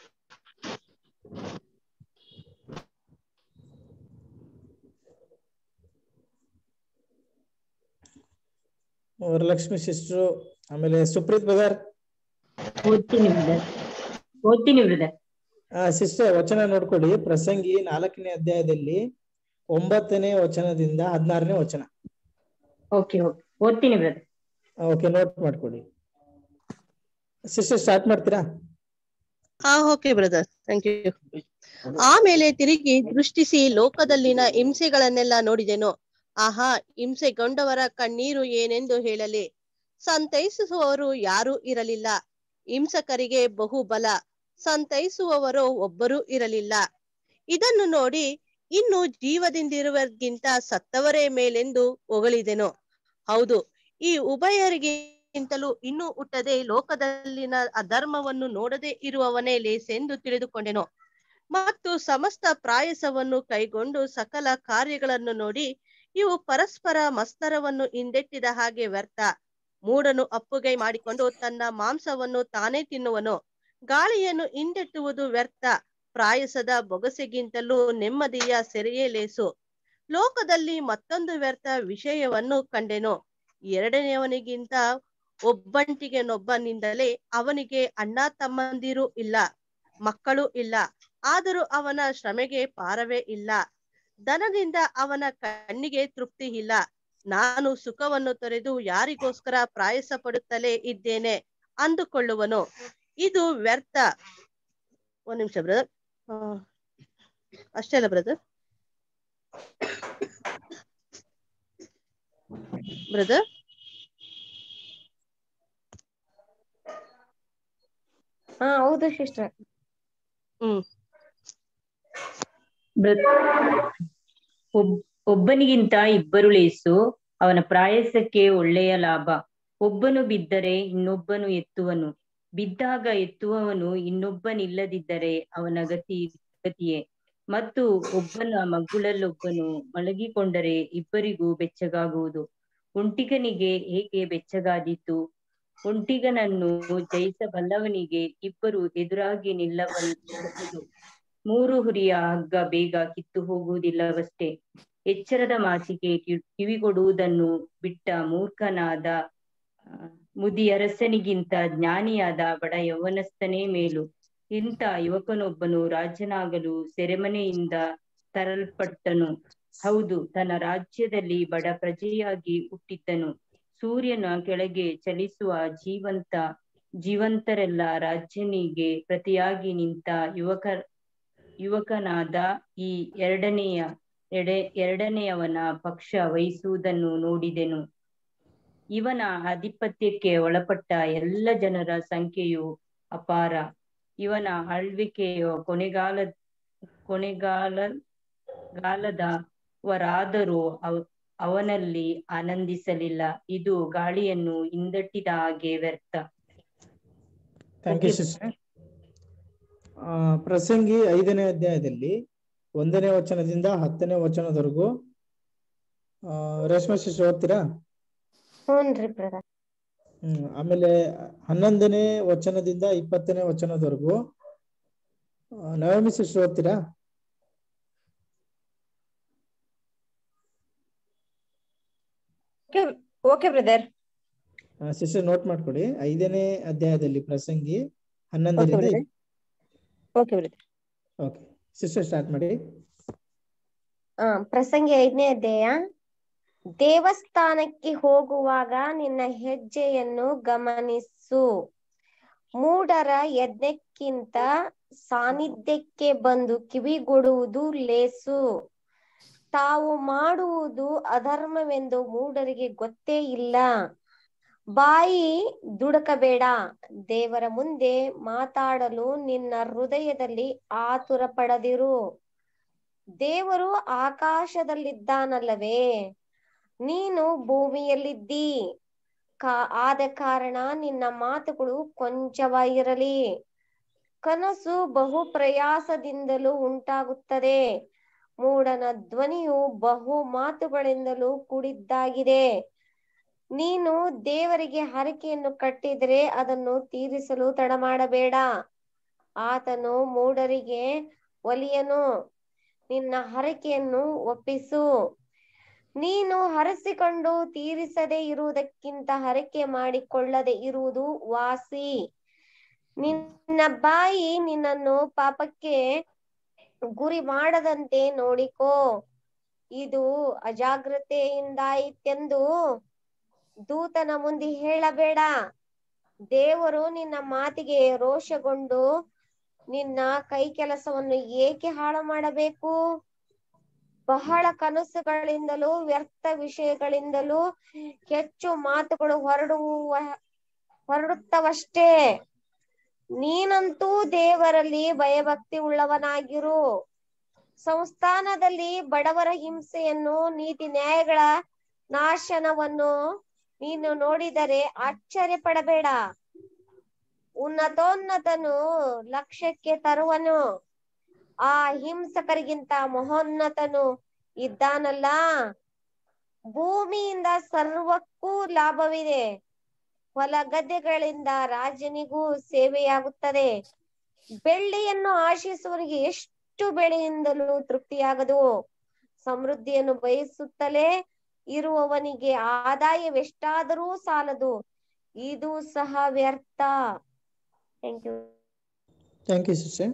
ವರಲಕ್ಷ್ಮಿ ಸಿಸ್ಟರ್ ಆಮೇಲೆ ಸುಪ್ರೀತ್ ಬ್ರದರ್ ಓದ್ತೀನಿ ಬ್ರದರ್ ಓದ್ತೀನಿ ಬ್ರದರ್ ಆ ಸಿಸ್ಟರ್ ವಚನ ನೋಡ್ಕೊಳ್ಳಿ ಪ್ರಸಂಗಿ ನಾಲ್ಕನೇ ಅಧ್ಯಾಯದಲ್ಲಿ ಒಂಬತ್ತನೇ ವಚನದಿಂದ ಹದಿನಾರನೇ ವಚನ ಓಕೆ ಓಕೆ ಓದ್ತೀನಿ ಬ್ರದರ್ ಓಕೆ ನೋಟ್ ಮಾಡ್ಕೊಳ್ಳಿ ಸಿಸ್ಟರ್ ಸ್ಟಾರ್ಟ್ ಮಾಡ್ತೀರಾ ಹಾ ಓಕೆ ಬ್ರದರ್ ಥ್ಯಾಂಕ್ ಯು ಆಮೇಲೆ ತಿರುಗಿ ದೃಷ್ಟಿಸಿ ಲೋಕದಲ್ಲಿನ ಹಿಂಸೆಗಳನ್ನೆಲ್ಲ ನೋಡಿದೆನು ಆಹಾ ಹಿಂಸೆಗೊಂಡವರ ಕಣ್ಣೀರು ಏನೆಂದು ಹೇಳಲಿ ಸಂತೈಸುವವರು ಯಾರೂ ಇರಲಿಲ್ಲ ಹಿಂಸಕರಿಗೆ ಬಹುಬಲ ಸಂತೈಸುವವರು ಒಬ್ಬರೂ ಇರಲಿಲ್ಲ ಇದನ್ನು ನೋಡಿ ಇನ್ನು ಜೀವದಿಂದಿರುವರ್ಗಿಂತ ಸತ್ತವರೇ ಮೇಲೆಂದು ಹೊಗಳಿದೆನು ಹೌದು ಈ ಉಭಯರಿಗಿಂತಲೂ ಇನ್ನೂ ಹುಟ್ಟದೆ ಲೋಕದಲ್ಲಿನ ಅಧರ್ಮವನ್ನು ನೋಡದೆ ಇರುವವನೇ ಲೇಸೆಂದು ತಿಳಿದುಕೊಂಡೆನು ಮತ್ತು ಸಮಸ್ತ ಪ್ರಾಯಸವನ್ನು ಕೈಗೊಂಡು ಸಕಲ ಕಾರ್ಯಗಳನ್ನು ನೋಡಿ ಇವು ಪರಸ್ಪರ ಮಸ್ತರವನ್ನು ಹಿಂದೆಟ್ಟಿದ ಹಾಗೆ ವ್ಯರ್ಥ ಮೂಡನು ಅಪ್ಪುಗೈ ಮಾಡಿಕೊಂಡು ತನ್ನ ಮಾಂಸವನ್ನು ತಾನೇ ತಿನ್ನುವನು ಗಾಳಿಯನ್ನು ಹಿಂದೆಟ್ಟುವುದು ವ್ಯರ್ಥ ಪ್ರಾಯಸದ ಬೊಗಸೆಗಿಂತಲೂ ನೆಮ್ಮದಿಯ ಸೆರೆಯೇ ಲೇಸು ಲೋಕದಲ್ಲಿ ಮತ್ತೊಂದು ವ್ಯರ್ಥ ವಿಷಯವನ್ನು ಕಂಡೆನು ಎರಡನೆಯವನಿಗಿಂತ ಒಬ್ಬಂಟಿಗೆನೊಬ್ಬನಿಂದಲೇ ಅವನಿಗೆ ಅಣ್ಣ ತಮ್ಮಂದಿರು ಇಲ್ಲ ಮಕ್ಕಳು ಇಲ್ಲ ಆದರೂ ಅವನ ಶ್ರಮೆಗೆ ಪಾರವೇ ಇಲ್ಲ ದನದಿಂದ ಅವನ ಕಣ್ಣಿಗೆ ತೃಪ್ತಿ ಇಲ್ಲ ನಾನು ಸುಖವನ್ನು ತೊರೆದು ಯಾರಿಗೋಸ್ಕರ ಪ್ರಾಯಸ ಪಡುತ್ತಲೇ ಇದ್ದೇನೆ ಅಂದುಕೊಳ್ಳುವನು ಇದು ವ್ಯರ್ಥ ಒಂದ್ ನಿಮಿಷ ಬ್ರದರ್ ಅಷ್ಟೇ ಅಲ್ಲ ಬ್ರದರ್ ಬ್ರದರ್ ಹಾ ಹೌದು ಸಿಸ್ಟರ್ ಹ್ಮ್ ಒಬ್ ಒಬ್ಬನಿಗಿಂತ ಇಬ್ಬರು ಲೇಸು ಅವನ ಪ್ರಾಯಸಕ್ಕೆ ಒಳ್ಳೆಯ ಲಾಭ ಒಬ್ಬನು ಬಿದ್ದರೆ ಇನ್ನೊಬ್ಬನು ಎತ್ತುವನು ಬಿದ್ದಾಗ ಎತ್ತುವವನು ಇನ್ನೊಬ್ಬನಿಲ್ಲದಿದ್ದರೆ ಅವನ ಗತಿ ಗತಿಯೇ ಮತ್ತು ಒಬ್ಬನ ಮಗ್ಗುಳಲ್ಲೊಬ್ಬನು ಮಲಗಿಕೊಂಡರೆ ಇಬ್ಬರಿಗೂ ಬೆಚ್ಚಗಾಗುವುದು ಒಂಟಿಗನಿಗೆ ಹೇಗೆ ಬೆಚ್ಚಗಾದೀತು ಒಂಟಿಗನನ್ನು ಜಯಿಸಬಲ್ಲವನಿಗೆ ಇಬ್ಬರು ಎದುರಾಗಿ ನಿಲ್ಲಬಲ್ಲಬಹುದು ಮೂರು ಹುರಿಯ ಹಗ್ಗ ಬೇಗ ಕಿತ್ತು ಹೋಗುವುದಿಲ್ಲವಷ್ಟೇ ಎಚ್ಚರದ ಮಾತಿಗೆ ಕಿ- ಕಿವಿಗೊಡುವುದನ್ನು ಬಿಟ್ಟ ಮೂರ್ಖನಾದ ಆ, ಮುದಿಯರಸನಿಗಿಂತ ಜ್ಞಾನಿಯಾದ ಬಡ ಯೌವನಸ್ಥನೇ ಮೇಲು ಇಂಥ ಯುವಕನೊಬ್ಬನು ರಾಜನಾಗಲು ಸೆರೆಮನೆಯಿಂದ ತರಲ್ಪಟ್ಟನು ಹೌದು ತನ್ನ ರಾಜ್ಯದಲ್ಲಿ ಬಡ ಪ್ರಜೆಯಾಗಿ ಹುಟ್ಟಿದ್ದನು ಸೂರ್ಯನ ಕೆಳಗೆ ಚಲಿಸುವ ಜೀವಂತ ಜೀವಂತರೆಲ್ಲ ರಾಜ್ಯನಿಗೆ ಪ್ರತಿಯಾಗಿ ನಿಂತ ಯುವಕ ಯುವಕನಾದ ಈ ಎರಡನೆಯ ಎಡೆ ಎರಡನೆಯವನ ಪಕ್ಷ ವಹಿಸುವುದನ್ನು ನೋಡಿದೆನು ಇವನ ಆಧಿಪತ್ಯಕ್ಕೆ ಒಳಪಟ್ಟ ಎಲ್ಲ ಜನರ ಸಂಖ್ಯೆಯು ಅಪಾರ ಇವನ ಆಳ್ವಿಕೆಯ ಕೊನೆಗಾಲ ಕೊನೆಗಾಲ ಗಾಲದವರಾದರೂ ಅವ ಅವನಲ್ಲಿ ಆನಂದಿಸಲಿಲ್ಲ ಇದು ಗಾಳಿಯನ್ನು ಹಿಂದಟ್ಟಿದ ಹಾಗೆ ವ್ಯರ್ಥ ಥ್ಯಾಂಕ್ ಯು ಸಿಸ್ಟರ್ ಪ್ರಸಂಗಿ ಐದನೇ ಅಧ್ಯಾಯದಲ್ಲಿ ಒಂದನೇ ವಚನದಿಂದ ಹತ್ತನೇ ವಚನದವರೆಗೂ ಆ, ರೇಷ್ಮೆ ಶಿಶು ಓದ್ತೀರಾ ಹ್ಞೂನ್ರಿ ಬ್ರದರ್ ಹ್ಮ್ ಆಮೇಲೆ ಹನ್ನೊಂದನೇ ವಚನದಿಂದ ಇಪ್ಪತ್ತನೇ ವಚನದವರೆಗೂ ಆ, ನವಮಿ ಶಿಶು ಓದ್ತೀರಾ ಓಕೆ ಬ್ರದರ್ ಸಿಸ್ಟರ್ ನೋಟ್ ಮಾಡ್ಕೊಡಿ ಐದನೇ ಅಧ್ಯಾಯದಲ್ಲಿ ಪ್ರಸಂಗಿ ಹನ್ನೊಂದರಿಂದ Okay, okay brother okay sister start ಮಾಡಿ ಆ ಪ್ರಸಂಗಿ ಐದನೇ ಅಧ್ಯಾಯ ದೇವಸ್ಥಾನಕ್ಕೆ ಹೋಗುವಾಗ ನಿನ್ನ ಹೆಜ್ಜೆಯನ್ನು ಗಮನಿಸು ಮೂಢರ ಯಜ್ಞಕ್ಕಿಂತ ಸಾನ್ನಿಧ್ಯಕ್ಕೆ ಬಂದು ಕಿವಿಗೊಡುವುದು ಲೇಸು ತಾವು ಮಾಡುವುದು ಅಧರ್ಮವೆಂದು ಮೂಢರಿಗೆ ಗೊತ್ತೇ ಇಲ್ಲ ಬಾಯಿ ದುಡುಕಬೇಡ ದೇವರ ಮುಂದೆ ಮಾತಾಡಲು ನಿನ್ನ ಹೃದಯದಲ್ಲಿ ಆತುರ ಪಡದಿರು ದೇವರು ಆಕಾಶದಲ್ಲಿದ್ದಾನಲ್ಲವೇ ನೀನು ಭೂಮಿಯಲ್ಲಿದ್ದಿ ಕಾ ಆದ ಕಾರಣ ನಿನ್ನ ಮಾತುಗಳು ಕೊಂಚವಾಗಿರಲಿ ಕನಸು ಬಹು ಪ್ರಯಾಸದಿಂದಲೂ ಉಂಟಾಗುತ್ತದೆ ಮೂಡನ ಧ್ವನಿಯು ಬಹು ಮಾತುಗಳಿಂದಲೂ ಕೂಡಿದ್ದಾಗಿದೆ ನೀನು ದೇವರಿಗೆ ಹರಕೆಯನ್ನು ಕಟ್ಟಿದರೆ ಅದನ್ನು ತೀರಿಸಲು ತಡ ಮಾಡಬೇಡ ಆತನು ಮೂಢರಿಗೆ ಒಲಿಯನು ನಿನ್ನ ಹರಕೆಯನ್ನು ಒಪ್ಪಿಸು ನೀನು ಹರಸಿಕೊಂಡು ತೀರಿಸದೆ ಇರುವುದಕ್ಕಿಂತ ಹರಕೆ ಮಾಡಿಕೊಳ್ಳದೆ ಇರುವುದು ವಾಸಿ ನಿನ್ನ ಬಾಯಿ ನಿನ್ನನ್ನು ಪಾಪಕ್ಕೆ ಗುರಿ ಮಾಡದಂತೆ ನೋಡಿಕೋ ಇದು ಅಜಾಗ್ರತೆಯಿಂದಾಯಿತೆಂದು ದೂತನ ಮುಂದೆ ಹೇಳಬೇಡ ದೇವರು ನಿನ್ನ ಮಾತಿಗೆ ರೋಷಗೊಂಡು ನಿನ್ನ ಕೈ ಕೆಲಸವನ್ನು ಏಕೆ ಹಾಳು ಮಾಡಬೇಕು ಬಹಳ ಕನಸುಗಳಿಂದಲೂ ವ್ಯರ್ಥ ವಿಷಯಗಳಿಂದಲೂ ಹೆಚ್ಚು ಮಾತುಗಳು ಹೊರಡುವ ಹೊರಡುತ್ತವಷ್ಟೇ ನೀನಂತೂ ದೇವರಲ್ಲಿ ಭಯಭಕ್ತಿ ಉಳ್ಳವನಾಗಿರು ಸಂಸ್ಥಾನದಲ್ಲಿ ಬಡವರ ಹಿಂಸೆಯನ್ನು ನೀತಿ ನ್ಯಾಯಗಳ ನಾಶನವನ್ನು ನೀನು ನೋಡಿದರೆ ಆಶ್ಚರ್ಯ ಪಡಬೇಡ ಉನ್ನತೋನ್ನತನು ಲಕ್ಷ್ಯಕ್ಕೆ ತರುವನು ಆ ಹಿಂಸಕರಿಗಿಂತ ಮಹೋನ್ನತನು ಇದ್ದಾನಲ್ಲ ಭೂಮಿಯಿಂದ ಸರ್ವಕ್ಕೂ ಲಾಭವಿದೆ ಹೊಲ ಗದ್ದೆಗಳಿಂದ ರಾಜನಿಗೂ ಸೇವೆಯಾಗುತ್ತದೆ ಬೆಳ್ಳಿಯನ್ನು ಆಶಿಸುವವರಿಗೆ ಎಷ್ಟು ಬೆಳೆಯಿಂದಲೂ ತೃಪ್ತಿಯಾಗದು ಸಮೃದ್ಧಿಯನ್ನು ಬಯಸುತ್ತಲೇ ಇರುವವನಿಗೆ ಆದಾಯವೆಷ್ಟಾದರೂ ಸಾಲದು ಇದು ಸಹ ವ್ಯರ್ಥ thank you thank you sister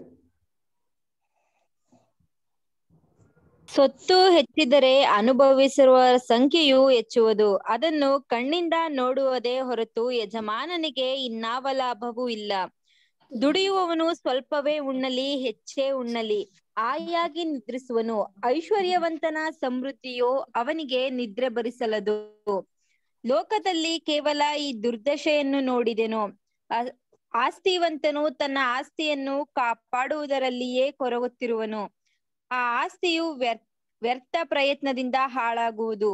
ಸೊತ್ತು ಹೆಚ್ಚಿದರೆ ಅನುಭವಿಸಿರುವ ಸಂಖ್ಯೆಯು ಹೆಚ್ಚುವುದು ಅದನ್ನು ಕಣ್ಣಿಂದ ನೋಡುವುದೇ ಹೊರತು ಯಜಮಾನನಿಗೆ ಇನ್ನಾವ ಲಾಭವೂ ಇಲ್ಲ ದುಡಿಯುವವನು ಸ್ವಲ್ಪವೇ ಉಣ್ಣಲಿ ಹೆಚ್ಚೇ ಉಣ್ಣಲಿ ಆಯಾಗಿ ನಿದ್ರಿಸುವನು ಐಶ್ವರ್ಯವಂತನ ಸಮೃದ್ಧಿಯು ಅವನಿಗೆ ನಿದ್ರೆ ಬರಿಸಲದು ಲೋಕದಲ್ಲಿ ಕೇವಲ ಈ ದುರ್ದಶೆಯನ್ನು ನೋಡಿದೆನು ಆ- ಆಸ್ತಿವಂತನು ತನ್ನ ಆಸ್ತಿಯನ್ನು ಕಾಪಾಡುವುದರಲ್ಲಿಯೇ ಕೊರಗುತ್ತಿರುವನು ಆ ಆಸ್ತಿಯು ವ್ಯರ್- ವ್ಯರ್ಥ ಪ್ರಯತ್ನದಿಂದ ಹಾಳಾಗುವುದು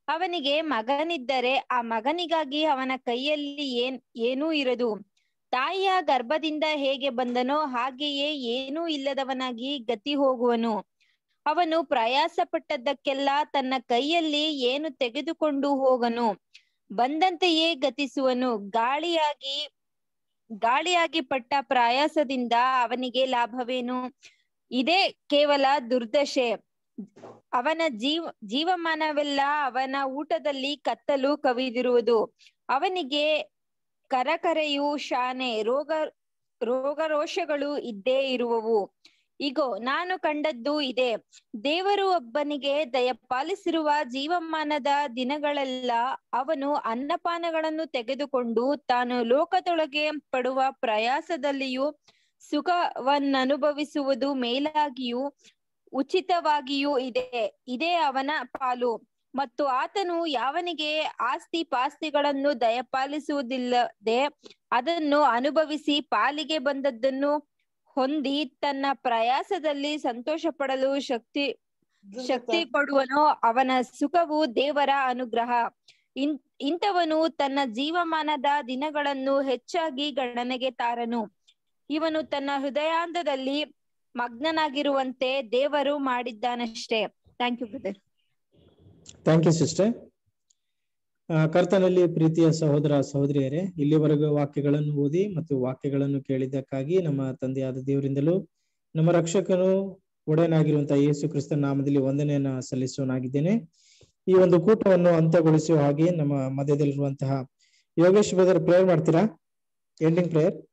ಅವನಿಗೆ ಮಗನಿದ್ದರೆ ಆ ಮಗನಿಗಾಗಿ ಅವನ ಕೈಯಲ್ಲಿ ಏನ್ ಏನೂ ಇರದು ತಾಯಿಯ ಗರ್ಭದಿಂದ ಹೇಗೆ ಬಂದನೋ ಹಾಗೆಯೇ ಏನೂ ಇಲ್ಲದವನಾಗಿ ಗತಿ ಹೋಗುವನು ಅವನು ಪ್ರಯಾಸ ಪಟ್ಟದ್ದಕ್ಕೆಲ್ಲ ತನ್ನ ಕೈಯಲ್ಲಿ ಏನು ತೆಗೆದುಕೊಂಡು ಹೋಗನು ಬಂದಂತೆಯೇ ಗತಿಸುವನು ಗಾಳಿಯಾಗಿ ಗಾಳಿಯಾಗಿ ಪಟ್ಟ ಪ್ರಯಾಸದಿಂದ ಅವನಿಗೆ ಲಾಭವೇನು ಇದೇ ಕೇವಲ ದುರ್ದಶೆ ಅವನ ಜೀವ ಜೀವಮಾನವೆಲ್ಲ ಅವನ ಊಟದಲ್ಲಿ ಕತ್ತಲು ಕವಿದಿರುವುದು ಅವನಿಗೆ ಕರಕರೆಯು ಶಾನೆ ರೋಗ ರೋಗರೋಷಗಳು ಇದ್ದೇ ಇರುವವು ಇಗೋ ನಾನು ಕಂಡದ್ದು ಇದೆ ದೇವರು ಒಬ್ಬನಿಗೆ ದಯಪಾಲಿಸಿರುವ ಜೀವಮಾನದ ದಿನಗಳೆಲ್ಲ ಅವನು ಅನ್ನಪಾನಗಳನ್ನು ತೆಗೆದುಕೊಂಡು ತಾನು ಲೋಕದೊಳಗೆ ಪಡುವ ಪ್ರಯಾಸದಲ್ಲಿಯೂ ಸುಖವನ್ನನುಭವಿಸುವುದು ಮೇಲಾಗಿಯೂ ಉಚಿತವಾಗಿಯೂ ಇದೆ ಇದೇ ಅವನ ಪಾಲು ಮತ್ತು ಆತನು ಯಾವನಿಗೆ ಆಸ್ತಿ ಪಾಸ್ತಿಗಳನ್ನು ದಯಪಾಲಿಸುವುದಿಲ್ಲದೆ ಅದನ್ನು ಅನುಭವಿಸಿ ಪಾಲಿಗೆ ಬಂದದ್ದನ್ನು ಹೊಂದಿ ತನ್ನ ಪ್ರಯಾಸದಲ್ಲಿ ಸಂತೋಷ ಪಡಲು ಶಕ್ತಿ ಶಕ್ತಿ ಕೊಡುವನೋ ಅವನ ಸುಖವು ದೇವರ ಅನುಗ್ರಹ ಇನ್ ಇಂಥವನು ತನ್ನ ಜೀವಮಾನದ ದಿನಗಳನ್ನು ಹೆಚ್ಚಾಗಿ ಗಣನೆಗೆ ತಾರನು ಇವನು ತನ್ನ ಹೃದಯಾಂತದಲ್ಲಿ ಮಗ್ನನಾಗಿರುವಂತೆ ದೇವರು ಮಾಡಿದ್ದಾನಷ್ಟೇ thank you brother thank you sister ಕರ್ತನಲ್ಲಿ ಪ್ರೀತಿಯ ಸಹೋದರ ಸಹೋದರಿಯರೇ ಇಲ್ಲಿವರೆಗೂ ವಾಕ್ಯಗಳನ್ನು ಓದಿ ಮತ್ತು ವಾಕ್ಯಗಳನ್ನು ಕೇಳಿದ್ದಕ್ಕಾಗಿ ನಮ್ಮ ತಂದೆಯಾದ ದೇವರಿಂದಲೂ ನಮ್ಮ ರಕ್ಷಕನು ಒಡೆಯನಾಗಿರುವಂತಹ ಯೇಸು ಕ್ರಿಸ್ತನ ನಾಮದಲ್ಲಿ ವಂದನೆಯನ್ನ ಸಲ್ಲಿಸುವನಾಗಿದ್ದೇನೆ ಈ ಒಂದು ಕೂಟವನ್ನು ಅಂತ್ಯಗೊಳಿಸುವ ಹಾಗೆ ನಮ್ಮ ಮಧ್ಯದಲ್ಲಿರುವಂತಹ ಯೋಗೇಶ್ ಬ್ರದರ್ ಪ್ರೇಯರ್ ಮಾಡ್ತೀರಾ ಎಂಡಿಂಗ್ ಪ್ರೇಯರ್